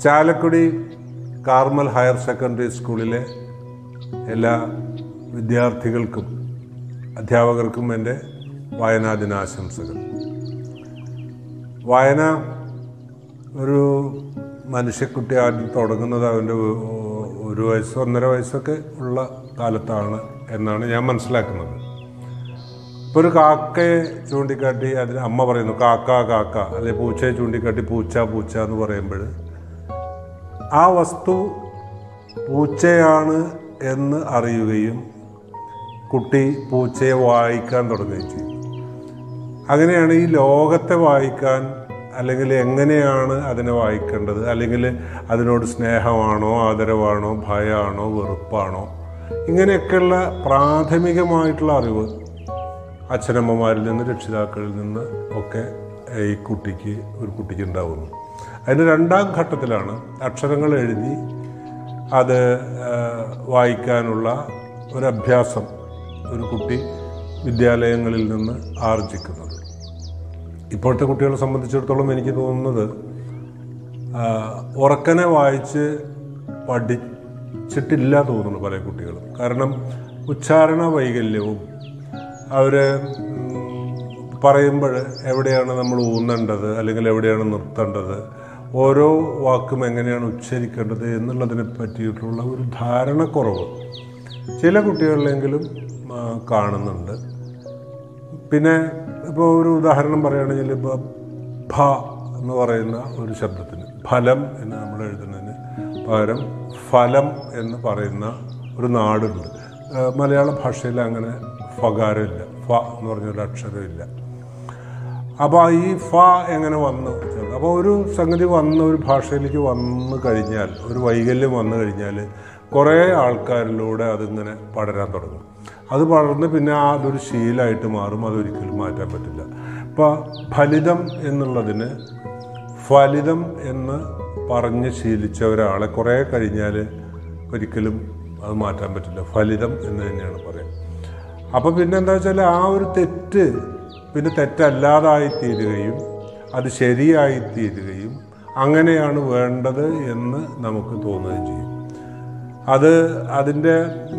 Chalakudy Carmel higher secondary സ്കൂളിലെ എല്ലാ വിദ്യാർത്ഥികൾക്കും അധ്യാപകർക്കും എൻ്റെ വായനാ ദിനാശംസകൾ വായന ഒരു മനുഷ്യക്കുട്ടി ആദ്യം തുടങ്ങുന്നത് അവൻ്റെ ഒ- ഒരു വയസ്സ് ഒന്നര വയസ്സൊക്കെ ഉള്ള കാലത്താണ് എന്നാണ് ഞാൻ മനസ്സിലാക്കുന്നത് ഇപ്പോൾ ഒരു കാക്കയെ ചൂണ്ടിക്കാട്ടി അതിന് അമ്മ പറയുന്നു കാക്ക കാക്ക അല്ലെ പൂച്ചയെ ചൂണ്ടിക്കാട്ടി പൂച്ച പൂച്ച എന്ന് പറയുമ്പോൾ ആ വസ്തു പൂച്ചയാണ് എന്ന് അറിയുകയും കുട്ടി പൂച്ചയെ വായിക്കാൻ തുടങ്ങുകയും ചെയ്യും അങ്ങനെയാണ് ഈ ലോകത്തെ വായിക്കാൻ അല്ലെങ്കിൽ എങ്ങനെയാണ് അതിനെ വായിക്കേണ്ടത് അല്ലെങ്കിൽ അതിനോട് സ്നേഹമാണോ ആദരവാണോ ഭയമാണോ വെറുപ്പാണോ ഇങ്ങനെയൊക്കെയുള്ള പ്രാഥമികമായിട്ടുള്ള അറിവ് അച്ഛനമ്മമാരിൽ നിന്ന് രക്ഷിതാക്കളിൽ നിന്ന് ഒക്കെ ഈ കുട്ടിക്ക് ഒരു കുട്ടിക്ക് ഉണ്ടാവുന്നു അതിന് രണ്ടാം ഘട്ടത്തിലാണ് അക്ഷരങ്ങൾ എഴുതി അത് ആ, വായിക്കാനുള്ള ഒരു അഭ്യാസം ഒരു കുട്ടി വിദ്യാലയങ്ങളിൽ നിന്ന് ആർജിക്കുന്നത് ഇപ്പോഴത്തെ കുട്ടികളെ സംബന്ധിച്ചിടത്തോളം എനിക്ക് തോന്നുന്നത് ആ, ഉറക്കനെ വായിച്ച് പഠിച്ചിട്ടില്ല തോന്നുന്നു പല കുട്ടികളും കാരണം ഉച്ചാരണ വൈകല്യവും അവർ പറയുമ്പോൾ എവിടെയാണ് നമ്മൾ ഊന്നേണ്ടത് അല്ലെങ്കിൽ എവിടെയാണ് നിർത്തേണ്ടത് ഓരോ വാക്കും എങ്ങനെയാണ് ഉച്ചരിക്കേണ്ടത് എന്നുള്ളതിനെ പറ്റിയിട്ടുള്ള ഒരു ധാരണക്കുറവ് ചില കുട്ടികളിലെങ്കിലും ആ, കാണുന്നുണ്ട് പിന്നെ ഇപ്പോൾ ഒരു ഉദാഹരണം പറയുകയാണെങ്കിൽ ഇപ്പോൾ ഭ എന്ന് പറയുന്ന ഒരു ശബ്ദത്തിന് ഫലം എന്ന് നമ്മൾ എഴുതുന്നതിന് പകരം ഫലം എന്ന് പറയുന്ന ഒരു നാടുണ്ട് ആ, മലയാള ഭാഷയിൽ അങ്ങനെ ഫകാരമില്ല ഫ എന്ന് പറഞ്ഞൊരു അക്ഷരമില്ല അപ്പോൾ ഈ ഫ എങ്ങനെ വന്നു അപ്പോൾ ഒരു സംഗതി വന്ന് ഒരു ഭാഷയിലേക്ക് വന്നു കഴിഞ്ഞാൽ ഒരു വൈകല്യം വന്നു കഴിഞ്ഞാൽ കുറേ ആൾക്കാരിലൂടെ അതിങ്ങനെ പടരാൻ തുടങ്ങും അത് പടർന്ന് പിന്നെ ആ അതൊരു ശീലമായിട്ട് മാറും അതൊരിക്കലും മാറ്റാൻ പറ്റില്ല ഇപ്പോൾ ഫലിതം എന്നുള്ളതിന് ഫലിതം എന്ന് പറഞ്ഞ് ശീലിച്ച ഒരാളെ കുറേ കഴിഞ്ഞാൽ ഒരിക്കലും അത് മാറ്റാൻ പറ്റില്ല ഫലിതം എന്ന് തന്നെയാണ് പറയാം അപ്പോൾ പിന്നെ എന്താ വെച്ചാൽ ആ ഒരു തെറ്റ് പിന്നെ തെറ്റല്ലാതായി തീരുകയും അത് ശരിയായി തീരുകയും അങ്ങനെയാണ് വേണ്ടത് എന്ന് നമുക്ക് തോന്നുകയും ചെയ്യും അത് അതിൻ്റെ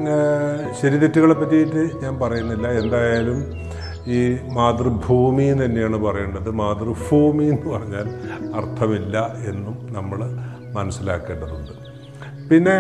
ശരി തെറ്റുകളെ പറ്റിയിട്ട് ഞാൻ പറയുന്നില്ല എന്തായാലും ഈ മാതൃഭൂമി എന്ന് തന്നെയാണ് പറയേണ്ടത് മാതൃഭൂമി എന്ന് പറഞ്ഞാൽ അർത്ഥമില്ല എന്നും നമ്മൾ മനസ്സിലാക്കേണ്ടതുണ്ട് പിന്നെ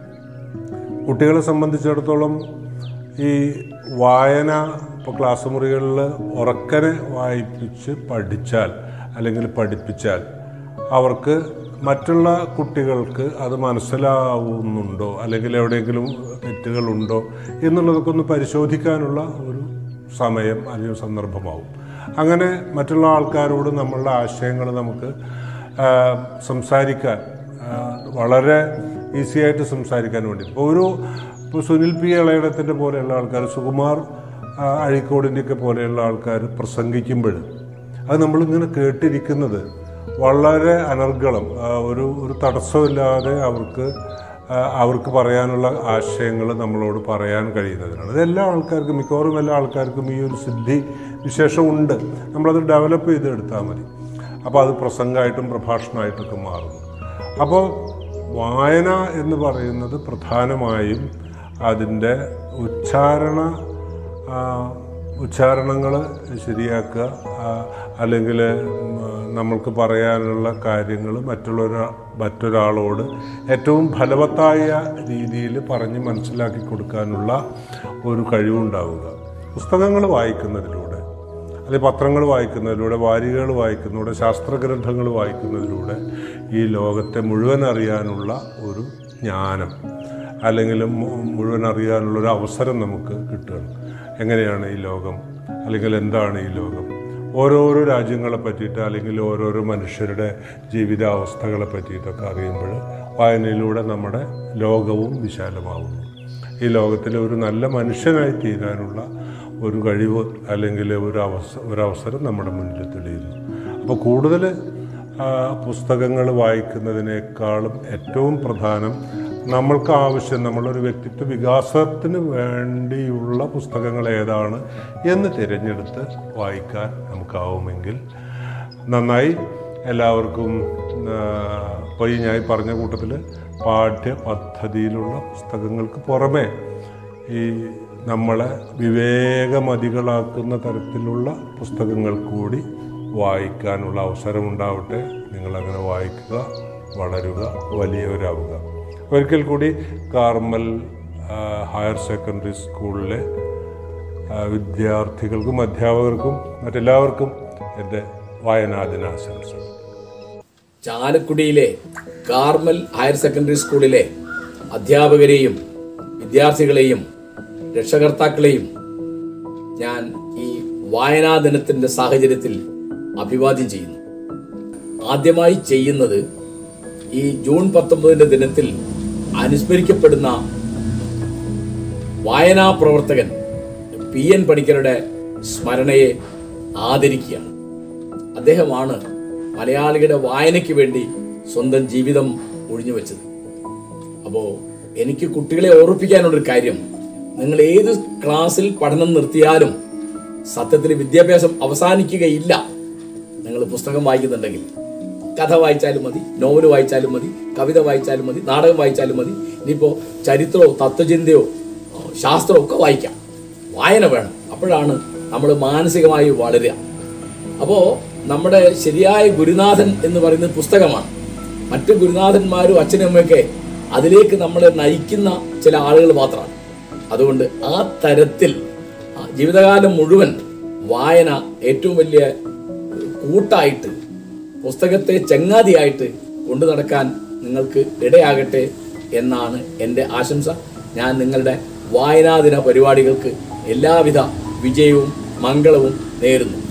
കുട്ടികളെ സംബന്ധിച്ചിടത്തോളം ഈ വായന ഇപ്പോൾ ക്ലാസ് മുറികളിൽ ഉറക്കനെ വായിപ്പിച്ച് പഠിച്ചാൽ അല്ലെങ്കിൽ പഠിപ്പിച്ചാൽ അവർക്ക് മറ്റുള്ള കുട്ടികൾക്ക് അത് മനസ്സിലാവുന്നുണ്ടോ അല്ലെങ്കിൽ എവിടെയെങ്കിലും തെറ്റുകളുണ്ടോ എന്നുള്ളതൊക്കെ ഒന്ന് പരിശോധിക്കാനുള്ള ഒരു സമയം അല്ലെങ്കിൽ സന്ദർഭമാവും അങ്ങനെ മറ്റുള്ള ആൾക്കാരോട് നമ്മളുടെ ആശയങ്ങൾ നമുക്ക് ആ, സംസാരിക്കാൻ ആ, വളരെ ഈസി ആയിട്ട് സംസാരിക്കാൻ വേണ്ടി ഇപ്പോൾ ഒരു ഇപ്പോൾ സുനിൽ പി ഇളയിടത്തിൻ്റെ പോലെയുള്ള ആൾക്കാർ സുകുമാർ ആ, അഴീക്കോടിൻ്റെയൊക്കെ പോലെയുള്ള ആൾക്കാർ പ്രസംഗിക്കുമ്പോൾ അത് നമ്മളിങ്ങനെ കേട്ടിരിക്കുന്നത് വളരെ അനർഗളം ആ, ഒരു ഒരു തടസ്സമില്ലാതെ അവർക്ക് ആ, അവർക്ക് പറയാനുള്ള ആശയങ്ങൾ നമ്മളോട് പറയാൻ കഴിയുന്നതിനാണ് ഇത് എല്ലാ ആൾക്കാർക്കും മിക്കവാറും എല്ലാ ആൾക്കാർക്കും ഈ ഒരു സിദ്ധി വിശേഷമുണ്ട് നമ്മളത് ഡെവലപ്പ് ചെയ്തെടുത്താൽ മതി അപ്പോൾ അത് പ്രസംഗമായിട്ടും പ്രഭാഷണമായിട്ടൊക്കെ മാറുന്നു അപ്പോൾ വായന എന്ന് പറയുന്നത് പ്രധാനമായും അതിൻ്റെ ഉച്ചാരണ ഉച്ചാരണങ്ങൾ ശരിയാക്കുക ആ, അല്ലെങ്കിൽ ഉം, നമ്മൾക്ക് പറയാനുള്ള കാര്യങ്ങൾ മറ്റുള്ളൊരു മറ്റൊരാളോട് ഏറ്റവും ഫലവത്തായ രീതിയിൽ പറഞ്ഞ് മനസ്സിലാക്കി കൊടുക്കാനുള്ള ഒരു കഴിവുണ്ടാവുക പുസ്തകങ്ങൾ വായിക്കുന്നതിലൂടെ അല്ലെങ്കിൽ പത്രങ്ങൾ വായിക്കുന്നതിലൂടെ വാരികകൾ വായിക്കുന്നതിലൂടെ ശാസ്ത്രഗ്രന്ഥങ്ങൾ വായിക്കുന്നതിലൂടെ ഈ ലോകത്തെ മുഴുവൻ അറിയാനുള്ള ഒരു ജ്ഞാനം അല്ലെങ്കിൽ മു- മുഴുവൻ അറിയാനുള്ള ഒരു അവസരം നമുക്ക് കിട്ടുകയാണ് എങ്ങനെയാണ് ഈ ലോകം അല്ലെങ്കിൽ എന്താണ് ഈ ലോകം ഓരോരോ രാജ്യങ്ങളെ പറ്റിയിട്ട് അല്ലെങ്കിൽ ഓരോരോ മനുഷ്യരുടെ ജീവിതാവസ്ഥകളെ പറ്റിയിട്ടൊക്കെ അറിയുമ്പോൾ വായനയിലൂടെ നമ്മുടെ ലോകവും വിശാലമാവുന്നു ഈ ലോകത്തിലെ ഒരു നല്ല മനുഷ്യനായി തീരാനുള്ള ഒരു കഴിവ് അല്ലെങ്കിൽ ഒരു അവസ ഒരവസരം നമ്മുടെ മുന്നിൽ തെളിയുന്നു അപ്പോൾ കൂടുതൽ പുസ്തകങ്ങൾ വായിക്കുന്നതിനേക്കാളും ഏറ്റവും പ്രധാനം നമ്മൾക്ക് ആവശ്യം നമ്മളൊരു വ്യക്തിത്വ വികാസത്തിന് വേണ്ടിയുള്ള പുസ്തകങ്ങൾ ഏതാണ് എന്ന് തിരഞ്ഞെടുത്ത് വായിക്കാൻ നമുക്കാവുമെങ്കിൽ നന്നായി എല്ലാവർക്കും ഇപ്പോൾ ഈ ഞാൻ ഈ പറഞ്ഞ കൂട്ടത്തിൽ പാഠ്യ പദ്ധതിയിലുള്ള പുസ്തകങ്ങൾക്ക് പുറമെ ഈ നമ്മളെ വിവേകമതികളാക്കുന്ന തരത്തിലുള്ള പുസ്തകങ്ങൾ കൂടി വായിക്കാനുള്ള അവസരമുണ്ടാവട്ടെ നിങ്ങളങ്ങനെ വായിക്കുക വളരുക വലിയവരാവുക ഒരിക്കൽ കൂടി കാർമൽ ആ, ഹയർ സെക്കൻഡറി സ്കൂളിലെ ആ, വിദ്യാർത്ഥികൾക്കും അധ്യാപകർക്കും മറ്റെല്ലാവർക്കും എൻ്റെ വായനാദിനാശംസകൾ ചാലക്കുടിയിലെ കാർമൽ ഹയർ സെക്കൻഡറി സ്കൂളിലെ അധ്യാപകരെയും വിദ്യാർത്ഥികളെയും രക്ഷകർത്താക്കളെയും ഞാൻ ഈ വായനാ ദിനത്തിന്റെ സാഹചര്യത്തിൽ അഭിവാദ്യം ചെയ്യുന്നു ആദ്യമായി ചെയ്യുന്നത് ഈ ജൂൺ പത്തൊമ്പതിന്റെ ദിനത്തിൽ അനുസ്മരിക്കപ്പെടുന്ന വായനാ പ്രവർത്തകൻ പി എൻ പണിക്കരുടെ സ്മരണയെ ആദരിക്കുകയാണ് അദ്ദേഹമാണ് മലയാളികളുടെ വായനയ്ക്ക് വേണ്ടി സ്വന്തം ജീവിതം ഒഴിഞ്ഞു വെച്ചത് അപ്പോൾ എനിക്ക് കുട്ടികളെ ഓർപ്പിക്കാനുള്ളൊരു കാര്യം നിങ്ങൾ ഏത് ക്ലാസ്സിൽ പഠനം നിർത്തിയാലും സത്യത്തിൽ വിദ്യാഭ്യാസം അവസാനിക്കുകയില്ല നിങ്ങൾ പുസ്തകം വായിക്കുന്നുണ്ടെങ്കിൽ കഥ വായിച്ചാലും മതി നോവൽ വായിച്ചാലും മതി കവിത വായിച്ചാലും മതി നാടകം വായിച്ചാലും മതി ഇനിയിപ്പോൾ ചരിത്രമോ തത്വചിന്തയോ ആ, ശാസ്ത്രമോ ഒക്കെ വായിക്കാം വായന വേണം അപ്പോഴാണ് നമ്മൾ മാനസികമായി വളരുക അപ്പോൾ നമ്മുടെ ശരിയായ ഗുരുനാഥൻ എന്ന് പറയുന്നത് പുസ്തകമാണ് മറ്റ് ഗുരുനാഥന്മാരും അച്ഛനും അമ്മയൊക്കെ അതിലേക്ക് നമ്മളെ നയിക്കുന്ന ചില ആളുകൾ മാത്രമാണ് അതുകൊണ്ട് ആ തരത്തിൽ ആ ജീവിതകാലം മുഴുവൻ വായന ഏറ്റവും വലിയ കൂട്ടായിട്ട് പുസ്തകത്തെ ചങ്ങാതിയായിട്ട് കൊണ്ടു നടക്കാൻ നിങ്ങൾക്ക് ഇടയാകട്ടെ എന്നാണ് എൻ്റെ ആശംസ ഞാൻ നിങ്ങളുടെ വായനാദിന പരിപാടികൾക്ക് എല്ലാവിധ വിജയവും മംഗളവും നേരുന്നു